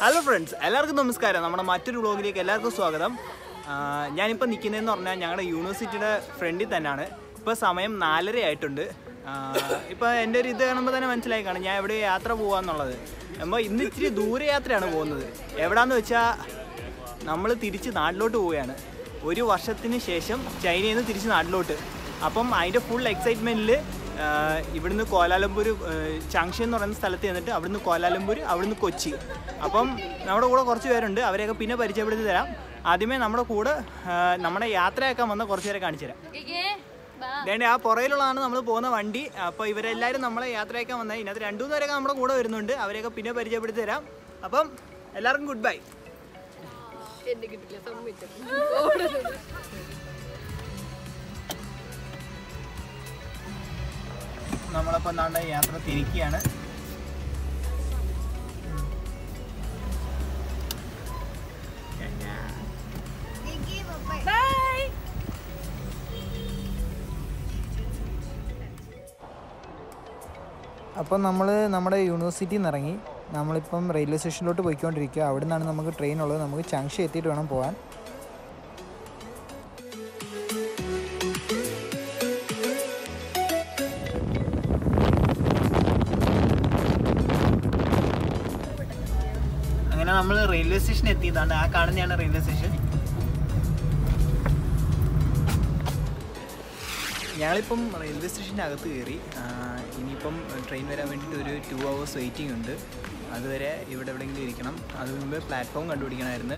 Hello friends എല്ലാവർക്കും നമസ്കാരം നമ്മുടെ മറ്റൊരു വ്ളോഗിലേക്ക് എല്ലാവർക്കും സ്വാഗതം ആ, ഞാനിപ്പോൾ നിൽക്കുന്നതെന്ന് പറഞ്ഞാൽ ഞങ്ങളുടെ യൂണിവേഴ്സിറ്റിയുടെ ഫ്രണ്ടിൽ തന്നെയാണ് ഇപ്പോൾ സമയം നാലര ആയിട്ടുണ്ട് ഇപ്പോൾ എൻ്റെ ഒരു ഇത് കാണുമ്പോൾ തന്നെ മനസ്സിലായി കാണും ഞാൻ എവിടെ യാത്ര പോകാന്നുള്ളത് അപ്പോൾ ഇന്ന് ഇച്ചിരി ദൂരയാത്രയാണ് പോകുന്നത് എവിടാന്ന് വെച്ചാൽ നമ്മൾ തിരിച്ച് നാട്ടിലോട്ട് പോവുകയാണ് ഒരു വർഷത്തിന് ശേഷം ചൈനയിൽ നിന്ന് തിരിച്ച് നാട്ടിലോട്ട് അപ്പം അതിൻ്റെ ഫുൾ എക്സൈറ്റ്മെൻറ്റിൽ ഇവിടുന്ന് കോലാലംപൂർ ജംഗ്ഷൻ എന്ന് പറയുന്ന സ്ഥലത്ത് ചെന്നിട്ട് അവിടുന്ന് കോലാലംപൂർ അവിടുന്ന് കൊച്ചി അപ്പം നമ്മുടെ കൂടെ കുറച്ച് പേരുണ്ട് അവരെയൊക്കെ പിന്നെ പരിചയപ്പെടുത്തി തരാം ആദ്യമേ നമ്മുടെ കൂടെ ആ, നമ്മുടെ യാത്രയാക്കാൻ വന്ന കുറച്ച് പേരെ കാണിച്ചു തരാം വേണ്ട ആ പുറയിലുള്ളതാണ് നമ്മൾ പോകുന്ന വണ്ടി അപ്പോൾ ഇവരെല്ലാവരും നമ്മളെ യാത്രയാക്കാൻ വന്നത് ഇതിനകത്ത് രണ്ടു മൂന്ന് പേരൊക്കെ നമ്മുടെ കൂടെ വരുന്നുണ്ട് അവരെയൊക്കെ പിന്നെ പരിചയപ്പെടുത്തി തരാം അപ്പം എല്ലാവർക്കും ഗുഡ് ബൈ എന്നെ കിട്ടില്ല സമ്മതിച്ചു നമ്മളപ്പോൾ എന്താണ്ട് യാത്ര തിരിക്കുകയാണ് അപ്പം നമ്മൾ നമ്മുടെ യൂണിവേഴ്സിറ്റിയിൽ നിന്ന് ഇറങ്ങി നമ്മളിപ്പം റെയിൽവേ സ്റ്റേഷനിലോട്ട് പോയിക്കൊണ്ടിരിക്കുക അവിടെ നിന്നാണ് നമുക്ക് ട്രെയിൻ ഉള്ളത് നമുക്ക് ചാങ്ഷി എത്തിയിട്ട് വേണം പോകാൻ അങ്ങനെ നമ്മൾ റെയിൽവേ സ്റ്റേഷൻ എത്തിയതാണ് ആ കാണുന്നതാണ് റെയിൽവേ സ്റ്റേഷൻ ഞങ്ങളിപ്പം റെയിൽവേ സ്റ്റേഷൻ്റെ അകത്ത് കയറി ആ, ഇനിയിപ്പം ട്രെയിൻ വരാൻ വേണ്ടിയിട്ട് ഒരു ടു ഹവേഴ്സ് വെയിറ്റിംഗ് ഉണ്ട് അതുവരെ ഇവിടെ എവിടെയെങ്കിലും ഇരിക്കണം അതിന് മുമ്പ് പ്ലാറ്റ്ഫോം കണ്ടുപിടിക്കണമായിരുന്നു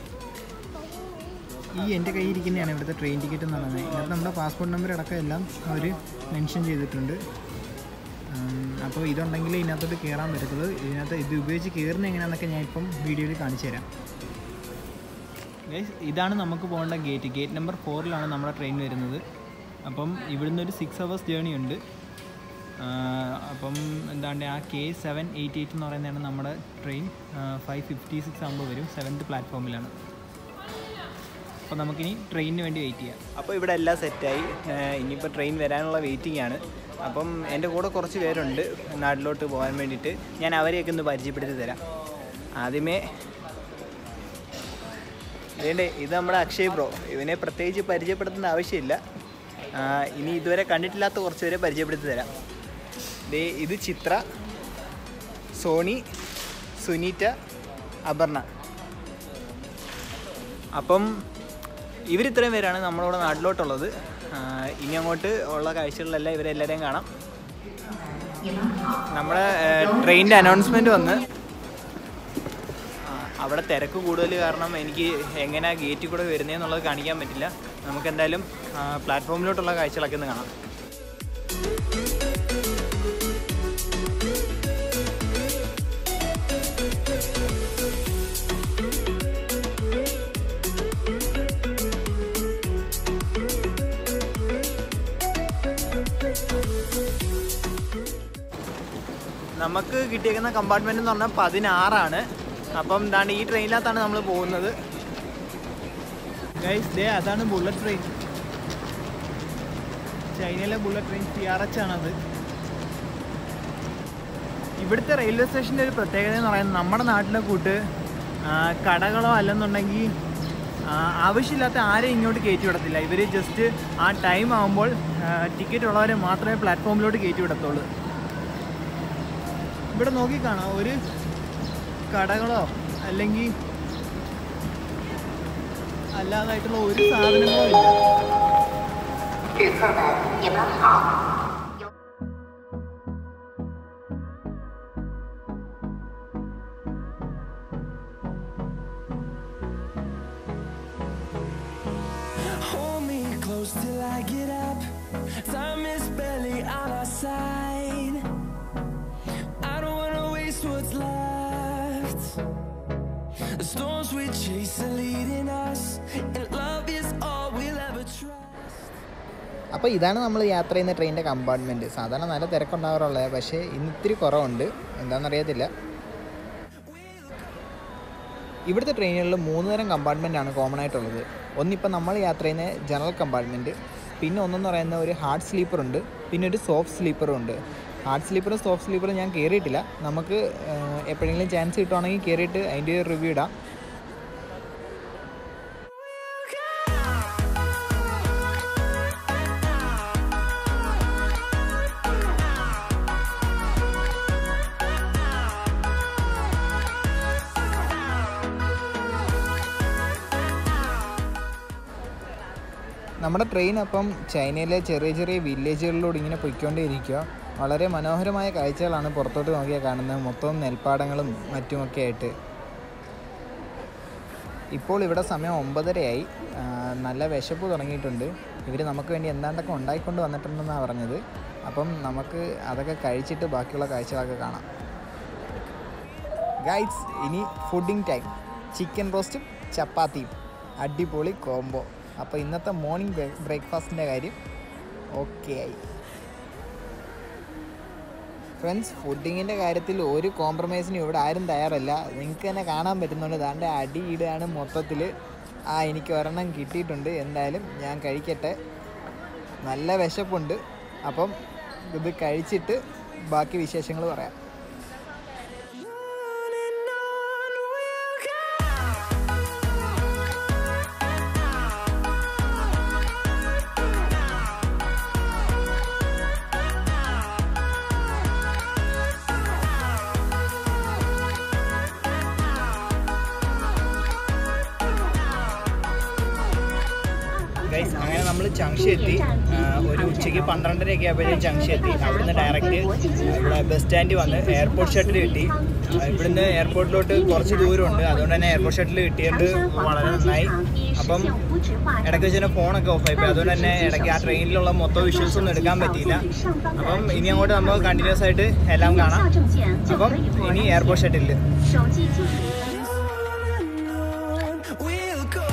ഈ എൻ്റെ കയ്യിൽ ഇരിക്കുന്നതാണ് ഇവിടുത്തെ ട്രെയിൻ ടിക്കറ്റ് എന്ന് പറയുന്നത് ഇതിനകത്ത് നമ്മുടെ പാസ്പോർട്ട് നമ്പർ അടക്കം എല്ലാം അവർ മെൻഷൻ ചെയ്തിട്ടുണ്ട് അപ്പോൾ ഇതുണ്ടെങ്കിൽ ഇതിനകത്തോട്ട് കയറാൻ പറ്റത്തുള്ളൂ ഇതിനകത്ത് ഇത് ഉപയോഗിച്ച് കയറുന്ന എങ്ങനെയാണെന്നൊക്കെ ഞാൻ ഇപ്പം വീഡിയോയിൽ കാണിച്ചു തരാം Guys, ഇതാണ് നമുക്ക് പോകേണ്ട ഗേറ്റ് ഗേറ്റ് നമ്പർ ഫോറിലാണ് നമ്മുടെ ട്രെയിൻ വരുന്നത് അപ്പം ഇവിടുന്ന് ഒരു സിക്സ് അവേഴ്സ് ജേണി ഉണ്ട് ആ, അപ്പം എന്താണ്ട് ആ കെ സെവൻ എയ്റ്റ് എയ്റ്റ് എന്ന് പറയുന്നതാണ് നമ്മുടെ ട്രെയിൻ ഫൈവ് ഫിഫ്റ്റി സിക്സ് ആകുമ്പോൾ വരും സെവൻത്ത് പ്ലാറ്റ്ഫോമിലാണ് അപ്പോൾ നമുക്കിനി ട്രെയിനിന് വേണ്ടി വെയിറ്റ് ചെയ്യാം അപ്പോൾ ഇവിടെ എല്ലാം സെറ്റായി ഇനിയിപ്പോൾ ട്രെയിൻ വരാനുള്ള വെയിറ്റിംഗ് ആണ് അപ്പം എൻ്റെ കൂടെ കുറച്ച് പേരുണ്ട് നാട്ടിലോട്ട് പോകാൻ വേണ്ടിയിട്ട് ഞാൻ അവരെയൊക്കെ ഒന്ന് പരിചയപ്പെടുത്തി തരാം ആദ്യമേ വേണ്ടേ ഇത് നമ്മുടെ അക്ഷയ് ബ്രോ ഇവനെ പ്രത്യേകിച്ച് പരിചയപ്പെടുത്തേണ്ട ആവശ്യമില്ല ആ, ഇനി ഇതുവരെ കണ്ടിട്ടില്ലാത്ത കുറച്ച് പേരെ പരിചയപ്പെടുത്തി തരാം ദേ ഇത് ചിത്ര സോണി സുനീറ്റ അപർണ അപ്പം ഇവരിത്രയും പേരാണ് നമ്മളിവിടെ നാട്ടിലോട്ടുള്ളത് ആ, ഇനി അങ്ങോട്ട് ഉള്ള കാഴ്ചകളിലെല്ലാം ഇവരെല്ലാവരെയും കാണാം നമ്മുടെ ട്രെയിനിൻ്റെ അനൗൺസ്മെൻറ്റ് വന്ന് ആ, അവിടെ തിരക്ക് കൂടുതൽ കാരണം എനിക്ക് എങ്ങനെയാണ് ഗേറ്റിൽ കൂടെ വരുന്നതെന്നുള്ളത് കാണിക്കാൻ പറ്റില്ല നമുക്ക് എന്തായാലും പ്ലാറ്റ്ഫോമിലോട്ടുള്ള കാഴ്ചകളൊക്കെ ഒന്ന് കാണാം നമുക്ക് കിട്ടിയേക്കുന്ന കമ്പാർട്ട്മെന്റ് എന്ന് പറഞ്ഞാൽ പതിനാറാണ് അപ്പം എന്താണ് ഈ ട്രെയിനിനകത്താണ് നമ്മൾ പോകുന്നത് ഗൈസ് ദേ അതാണ് ബുള്ളറ്റ് ട്രെയിൻ ചൈനയിലെ bullet train C R H ആണത് ഇവിടുത്തെ റെയിൽവേ സ്റ്റേഷൻ്റെ ഒരു പ്രത്യേകത എന്ന് പറയുന്നത് നമ്മുടെ നാട്ടിലെ കൂട്ട് ആ, കടകളോ അല്ലെന്നുണ്ടെങ്കിൽ ആ, ആവശ്യമില്ലാത്ത ആരെയും ഇങ്ങോട്ട് കയറ്റി വിടത്തില്ല ഇവർ ജസ്റ്റ് ആ ടൈം ആകുമ്പോൾ ടിക്കറ്റ് ഉള്ളവരെ മാത്രമേ പ്ലാറ്റ്ഫോമിലോട്ട് കയറ്റി വിടത്തുള്ളൂ ഇവിടെ നോക്കിക്കാണാം ഒരു കടകളോ അല്ലെങ്കിൽ അല്ലാതായിട്ടുള്ള ഒരു സാധനങ്ങളോ ഇല്ല 旅客们，你们好。 Hold me close till I get up. Time is barely on our side. I don't wanna waste what's left. The storms we chase are leading us, and love is all we'll ever trust. അപ്പോൾ ഇതാണ് നമ്മൾ യാത്ര ചെയ്യുന്ന ട്രെയിനിൻ്റെ compartment സാധാരണ നല്ല തിരക്കുണ്ടാവാറുള്ളത് പക്ഷേ ഇന്ന് ഇത്തിരി കുറവുണ്ട് എന്താണെന്നറിയത്തില്ല ഇവിടുത്തെ ട്രെയിനുകളിൽ മൂന്ന് തരം കമ്പാർട്ട്മെൻ്റ് ആണ് കോമൺ ആയിട്ടുള്ളത് ഒന്നിപ്പോൾ നമ്മൾ യാത്ര ചെയ്യുന്ന ജനറൽ കമ്പാർട്ട്മെൻറ്റ് പിന്നെ ഒന്നെന്ന് പറയുന്ന ഒരു ഹാർഡ് സ്ലീപ്പർ ഉണ്ട് പിന്നെ ഒരു സോഫ്റ്റ് സ്ലീപ്പറും ഉണ്ട് ഹാർഡ് സ്ലീപ്പറും സോഫ്റ്റ് സ്ലീപ്പറും ഞാൻ കയറിയിട്ടില്ല നമുക്ക് ആ, എപ്പോഴെങ്കിലും ചാൻസ് കിട്ടുവാണെങ്കിൽ കയറിയിട്ട് അതിൻ്റെ ഒരു റിവ്യൂ ഇടാം നമ്മുടെ ട്രെയിൻ അപ്പം ചൈനയിലെ ചെറിയ ചെറിയ വില്ലേജുകളിലൂടെ ഇങ്ങനെ പൊയ്ക്കൊണ്ടേയിരിക്കുക വളരെ മനോഹരമായ കാഴ്ചകളാണ് പുറത്തോട്ട് നോക്കിയാൽ കാണുന്നത് മൊത്തം നെൽപ്പാടങ്ങളും മറ്റുമൊക്കെ ആയിട്ട് ഇപ്പോൾ ഇവിടെ സമയം ഒമ്പതരയായി ആ, നല്ല വിശപ്പ് തുടങ്ങിയിട്ടുണ്ട് ഇവർ നമുക്ക് വേണ്ടി എന്താണ്ടൊക്കെ ഉണ്ടായിക്കൊണ്ട് വന്നിട്ടുണ്ടെന്നാണ് പറഞ്ഞത് അപ്പം നമുക്ക് അതൊക്കെ കഴിച്ചിട്ട് ബാക്കിയുള്ള കാഴ്ചകളൊക്കെ കാണാം ഗൈഡ്സ് ഇനി ഫുഡിങ് ടൈം ചിക്കൻ റോസ്റ്റും ചപ്പാത്തിയും അടിപൊളി കോംബോ അപ്പോൾ ഇന്നത്തെ മോർണിംഗ് ബ്രേക്ക്ഫാസ്റ്റിൻ്റെ കാര്യം ഓക്കെ ആയി ഫ്രണ്ട്സ് ഫുഡിങ്ങിൻ്റെ കാര്യത്തിൽ ഒരു കോംപ്രമൈസിനും ഇവിടെ ആരും തയ്യാറല്ല നിങ്ങൾക്ക് തന്നെ കാണാൻ പറ്റുന്നുണ്ട് ദാണ്ട് അടി ഇടുകയാണ് മൊത്തത്തിൽ ആ എനിക്ക് ഒരെണ്ണം കിട്ടിയിട്ടുണ്ട് എന്തായാലും ഞാൻ കഴിക്കട്ടെ നല്ല വിശപ്പുണ്ട് അപ്പം ഇത് കഴിച്ചിട്ട് ബാക്കി വിശേഷങ്ങൾ പറയാം On and on we'll go. Guys അങ്ങനെ നമ്മൾ ജംഗ്ഷൻ എത്തി ആ, ഒരു ഉച്ചയ്ക്ക് പന്ത്രണ്ടരയൊക്കെ ആയപ്പോഴത്തേക്കും ജംഗ്ഷൻ എത്തി അവിടുന്ന് ഡയറക്റ്റ് ഇവിടെ ബസ് സ്റ്റാൻഡിൽ വന്ന് എയർപോർട്ട് ഷട്ടിൽ കിട്ടി ആ, ഇവിടുന്ന് എയർപോർട്ടിലോട്ട് കുറച്ച് ദൂരമുണ്ട് അതുകൊണ്ട് തന്നെ എയർപോർട്ട് ഷട്ടിൽ കിട്ടിയത് വളരെ നന്നായി അപ്പം ഇടയ്ക്ക് വെച്ച് തന്നെ ഫോണൊക്കെ ഓഫ് ആയിപ്പോയി അതുകൊണ്ട് തന്നെ ഇടയ്ക്ക് ആ ട്രെയിനിലുള്ള മൊത്തം വിഷ്വൽസ് ഒന്നും എടുക്കാൻ പറ്റിയില്ല അപ്പം ഇനി അങ്ങോട്ട് നമുക്ക് കണ്ടിന്യൂസ് ആയിട്ട് എല്ലാം കാണാം അപ്പം ഇനി airport shuttle We'll go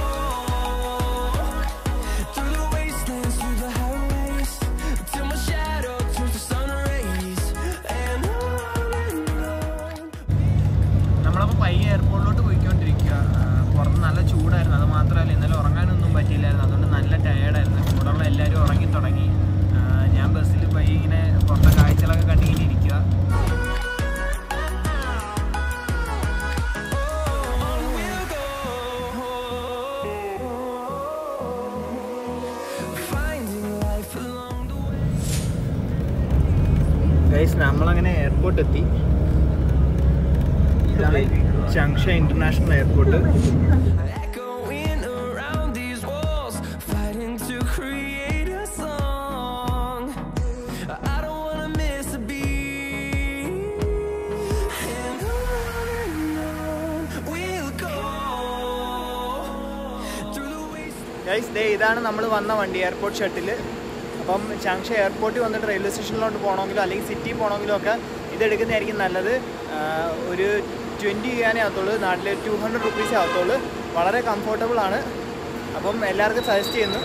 through the wastelands, through the highways, till my shadow turns to sun rays, and on and on. നമ്മളപ്പോൾ പയ്യെ എയർപോർട്ടിലോട്ട് പോയിക്കൊണ്ടിരിക്കുക ആ, പുറത്ത് നല്ല ചൂടായിരുന്നു അത് മാത്രമല്ല ഇന്നലെ ഉറങ്ങാനൊന്നും പറ്റിയില്ലായിരുന്നു അതുകൊണ്ട് നല്ല ടയേർഡായിരുന്നു കൂടെയുള്ള എല്ലാവരും ഉറങ്ങി തുടങ്ങി ആ, ഞാൻ ബസ്സിൽ പയ്യെ ഇങ്ങനെ പുറത്തെ കാഴ്ചകളൊക്കെ കണ്ടിങ്ങനെ ഇരിക്കുക On we'll go, finding life along the way. Guys നമ്മളങ്ങനെ എയർപോർട്ട് എത്തി ഇതാണ് junction international airport Echoing around these walls, fighting to create a song. I don't wanna miss a beat. And on and on we'll go through the wastelands. Guys ദേ ഇതാണ് നമ്മൾ വന്ന വണ്ടി airport shuttle അപ്പം junction എയർപോർട്ടിൽ വന്നിട്ട് railway സ്റ്റേഷനിലോട്ട് പോകണമെങ്കിലോ അല്ലെങ്കിൽ സിറ്റിയിൽ പോകണമെങ്കിലോ ഒക്കെ ഇതെടുക്കുന്നതായിരിക്കും നല്ലത് ആ, ഒരു ട്വൻറ്റി ചെയ്യാനേ ആകത്തുള്ളൂ നാട്ടിൽ ടു ഹൺഡ്രഡ് റുപ്പീസേ ആകത്തുള്ളൂ വളരെ കംഫർട്ടബിൾ ആണ് അപ്പം എല്ലാവർക്കും സജസ്റ്റ് ചെയ്യുന്നു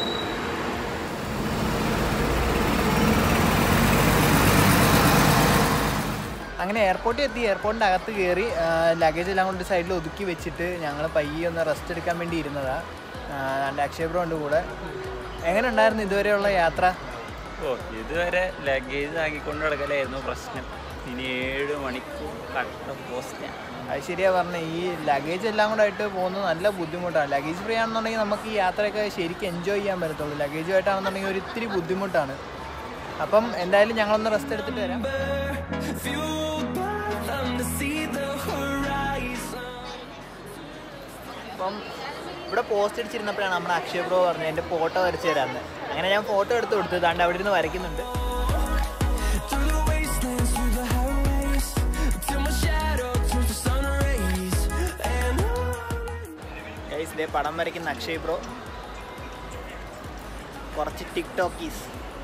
അങ്ങനെ എയർപോർട്ടിൽ എത്തി എയർപോർട്ടിൻ്റെ അകത്ത് കയറി ലഗേജ് എല്ലാം കൊണ്ട് സൈഡിൽ ഒതുക്കി വെച്ചിട്ട് ഞങ്ങൾ പയ്യെ ഒന്ന് റെസ്റ്റ് എടുക്കാൻ വേണ്ടി ഇരുന്നതാണ് രണ്ട് അക്ഷയപ്രോ ഉണ്ട് കൂടെ എങ്ങനെ ഉണ്ടായിരുന്നു ഇതുവരെയുള്ള യാത്ര ഓ ഇതുവരെ ലഗേജ് ആക്കിക്കൊണ്ട് നടക്കലായിരുന്നു പ്രശ്നം ഇനി ഏഴ് മണിക്കൂർ കട്ട പോസ്റ്റാണ് അത് ശരിയാ പറഞ്ഞ ഈ ലഗേജ് എല്ലാം കൂടെ ആയിട്ട് പോകുന്നത് നല്ല ബുദ്ധിമുട്ടാണ് ലഗേജ് ഫ്രീ ആണെന്നുണ്ടെങ്കിൽ നമുക്ക് ഈ യാത്രയൊക്കെ ശരിക്കും എൻജോയ് ചെയ്യാൻ പറ്റത്തുള്ളൂ ലഗേജുമായിട്ടാണെന്നുണ്ടെങ്കിൽ ഒരു ഇത്തിരി ബുദ്ധിമുട്ടാണ് അപ്പം എന്തായാലും ഞങ്ങളൊന്ന് റെസ്റ്റ് എടുത്തിട്ട് വരാം Fueled by them to see the horizon. അപ്പം ഇവിടെ പോസ്റ്റ് അടിച്ചിരുന്നപ്പോഴാണ് നമ്മുടെ അക്ഷയ് ബ്രോ പറഞ്ഞത് എൻ്റെ ഫോട്ടോ വരച്ച് തരാമെന്ന് അങ്ങനെ ഞാൻ ഫോട്ടോ എടുത്ത് കൊടുത്തു താണ്ട് അവിടെ ഇരുന്ന് വരയ്ക്കുന്നുണ്ട് Through the wastelands, through the highways, till my shadow turns to sun rays. And on guys ഇതേ പടം വരയ്ക്കുന്ന അക്ഷയ് ബ്രോ കുറച്ച് ടിക്ടോക്കീസ്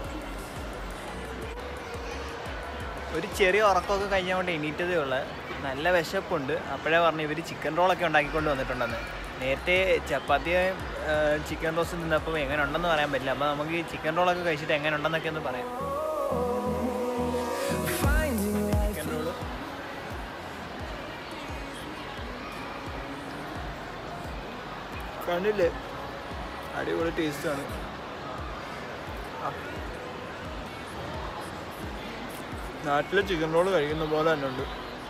ഒരു ചെറിയ ഉറക്കമൊക്കെ കഴിഞ്ഞുകൊണ്ട് എണീറ്റതേ ഉള്ളു നല്ല വിശപ്പുണ്ട് അപ്പോഴേ പറഞ്ഞു ഇവർ ചിക്കൻ റോളൊക്കെ ഉണ്ടാക്കിക്കൊണ്ട് വന്നിട്ടുണ്ടെന്ന് നേരത്തെ ചപ്പാത്തിയും ചിക്കൻ റോസും തിന്നപ്പോൾ എങ്ങനെ ഉണ്ടെന്ന് പറയാൻ പറ്റില്ല അപ്പോൾ നമുക്ക് ഈ ചിക്കൻ റോളൊക്കെ കഴിച്ചിട്ട് എങ്ങനെ ഉണ്ടെന്നൊക്കെ ഒന്ന് പറയാം finding life. ചിക്കൻ റോള് കണ്ടില്ലേ അടിപൊളി ടേസ്റ്റാണ് നാട്ടിലെ ചിക്കൻ റോൾ കഴിക്കുന്ന പോലെ തന്നെ ഉണ്ട്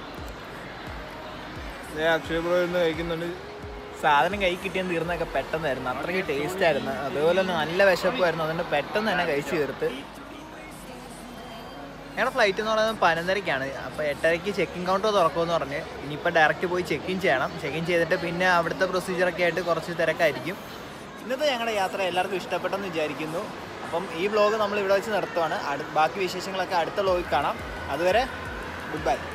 ഞാൻ അക്ഷയ ബ്രോ ഇരുന്ന് കഴിക്കുന്നുണ്ട് സാധനം കൈ കിട്ടിയെന്ന് തീർന്നൊക്കെ പെട്ടെന്നായിരുന്നു അത്രയ്ക്ക് ടേസ്റ്റ് ആയിരുന്നു അതുപോലെ തന്നെ നല്ല വിശപ്പായിരുന്നു അതുകൊണ്ട് പെട്ടെന്ന് തന്നെ കഴിച്ചു തീർത്ത് ഞങ്ങളുടെ ഫ്ലൈറ്റ് എന്ന് പറയുന്നത് പതിനൊന്നരയ്ക്കാണ് അപ്പോൾ എട്ടരയ്ക്ക് ചെക്കിംഗ് കൗണ്ടർ തുറക്കുമെന്ന് പറഞ്ഞ് ഇനിയിപ്പോൾ ഡയറക്റ്റ് പോയി ചെക്ക് ഇൻ ചെയ്യണം ചെക്ക് ഇൻ ചെയ്തിട്ട് പിന്നെ അവിടുത്തെ പ്രൊസീജിയറൊക്കെ ആയിട്ട് കുറച്ച് തിരക്കായിരിക്കും ഇന്നത്തെ ഞങ്ങളുടെ യാത്ര എല്ലാവർക്കും ഇഷ്ടപ്പെട്ടെന്ന് വിചാരിക്കുന്നു അപ്പം ഈ വ്ളോഗ് നമ്മൾ ഇവിടെ വെച്ച് നിർത്തുവാണ് അടു ബാക്കി വിശേഷങ്ങളൊക്കെ അടുത്ത വ്ളോഗിൽ കാണാം അതുവരെ ഗുഡ് ബൈ